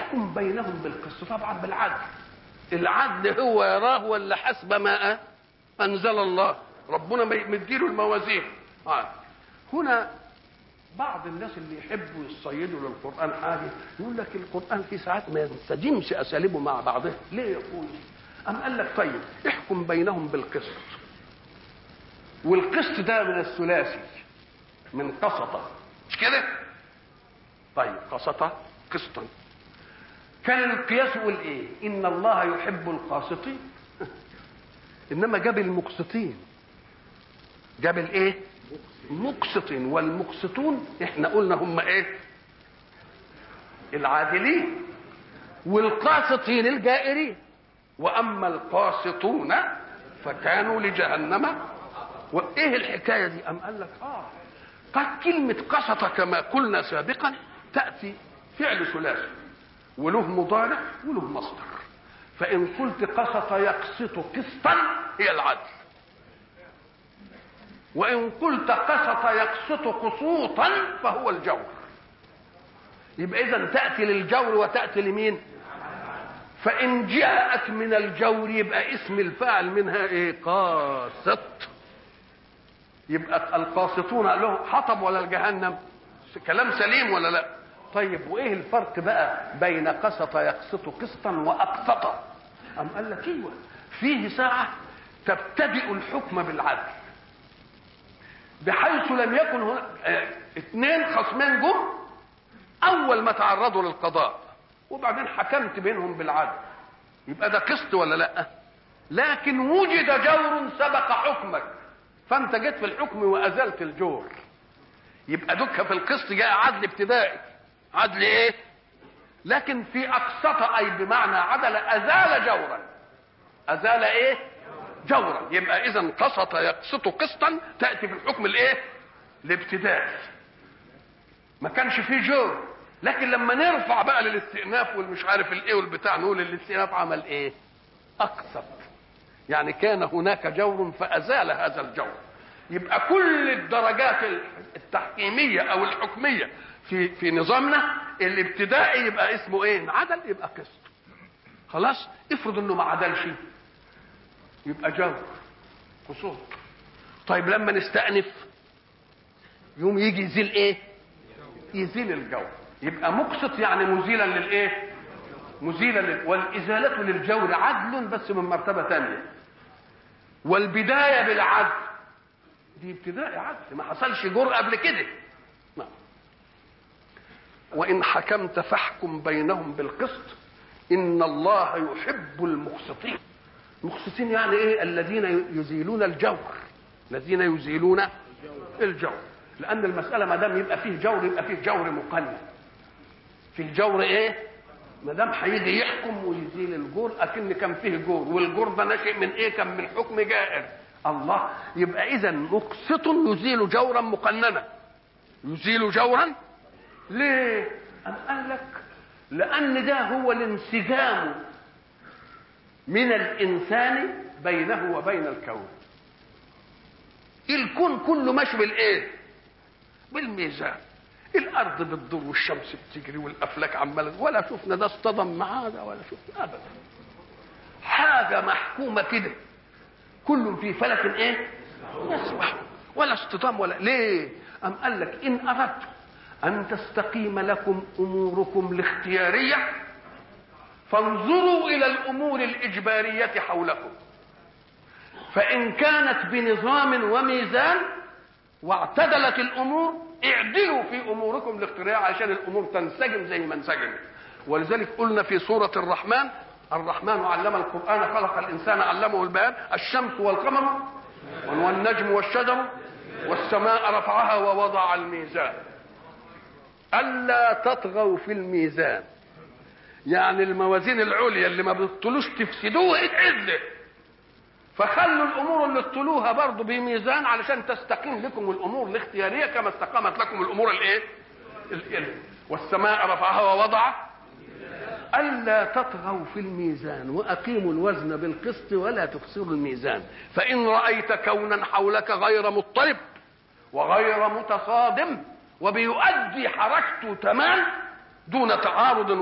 احكم بينهم بالقسط طبعا بالعدل العدل هو يراه ولا حسب ما انزل الله ربنا مديله الموازين آه. هنا بعض الناس اللي يحبوا يصيدوا للقران حاجه يقول لك القران في ساعات ما ينسجمش اساليبه مع بعضها ليه يقول أم قال لك طيب احكم بينهم بالقسط والقسط ده من الثلاثي من قسطة مش كده طيب قسطة قسطا كان القياس يقول ايه ان الله يحب القاسطين انما جاب المقسطين جاب الايه مقسطين والمقسطون احنا قلنا هم ايه العادلين والقاسطين الجائرين واما القاسطون فكانوا لجهنم وايه الحكايه دي ام قال لك اه قد كلمه قسط كما قلنا سابقا تاتي فعل ثلاثي وله مضارع وله مصدر فان قلت قسط يقسط قسطا هي العدل وان قلت قسط يقسط قسوطا فهو الجور يبقى اذا تاتي للجور وتاتي لمين فإن جاءت من الجور يبقى اسم الفاعل منها إيه؟ قاسط يبقى القاسطون له حطب ولا الجهنم؟ كلام سليم ولا لا؟ طيب وإيه الفرق بقى بين قسط يقسط قسطا وأقسط؟ أم قال لك أيوه فيه ساعة تبتدئ الحكم بالعدل بحيث لم يكن هنا اه اثنين خصمين جم أول ما تعرضوا للقضاء وبعدين حكمت بينهم بالعدل يبقى ده قسط ولا لا لكن وجد جور سبق حكمك فانت جيت في الحكم وازلت الجور يبقى دك في القسط جاء عدل ابتدائي عدل ايه لكن في اقسط اي بمعنى عدل ازال جورا ازال ايه جورا يبقى اذا قسط يقسط قسطا تاتي في الحكم الايه الابتدائي ما كانش فيه جور لكن لما نرفع بقى للاستئناف والمش عارف الايه والبتاع نقول الاستئناف عمل ايه؟ اقسط يعني كان هناك جور فازال هذا الجور يبقى كل الدرجات التحكيميه او الحكميه في في نظامنا الابتدائي يبقى اسمه ايه؟ عدل يبقى قسط خلاص افرض انه ما عدلش يبقى جور قسوط طيب لما نستأنف يوم يجي يزيل ايه؟ يزيل الجور يبقى مقسط يعني مزيلا للايه مزيلا لل... والازاله للجور عدل بس من مرتبه ثانيه والبدايه بالعدل دي ابتداء عدل ما حصلش جور قبل كده نعم وان حكمت فاحكم بينهم بالقسط ان الله يحب المقسطين المقسطين يعني ايه الذين يزيلون الجور الذين يزيلون الجور لان المساله ما دام يبقى فيه جور يبقى فيه جور مقنن في الجور ايه ما دام هيجي يحكم ويزيل الجور اكن كان فيه جور والجور ده ناشئ من ايه كان من حكم جائر الله يبقى اذا مقسط يزيل جورا مقننا يزيل جورا ليه أم قال لك لان ده هو الانسجام من الانسان بينه وبين الكون الكون كله ماشي بالايه بالميزان الارض بتدور والشمس بتجري والافلاك عماله ولا شفنا ده اصطدم مع هذا ولا شفنا ابدا حاجه محكومه كده كل في فلك ايه يسبح ولا اصطدام ولا ليه ام قال لك ان اردتم ان تستقيم لكم اموركم الاختياريه فانظروا الى الامور الاجباريه حولكم فان كانت بنظام وميزان واعتدلت الامور اعدلوا في اموركم الاختياريه عشان الامور تنسجم زي ما انسجمت ولذلك قلنا في سوره الرحمن الرحمن علم القران خلق الانسان علمه البيان الشمس والقمر والنجم والشجر والسماء رفعها ووضع الميزان الا تطغوا في الميزان يعني الموازين العليا اللي ما بتطلوش تفسدوه اتعدل فخلوا الامور اللي تطلوها برضه بميزان علشان تستقيم لكم الامور الاختياريه كما استقامت لكم الامور الايه؟ والسماء رفعها ووضع ألا تطغوا في الميزان وأقيموا الوزن بالقسط ولا تخسروا الميزان فإن رأيت كونا حولك غير مضطرب وغير متصادم وبيؤدي حركته تمام دون تعارض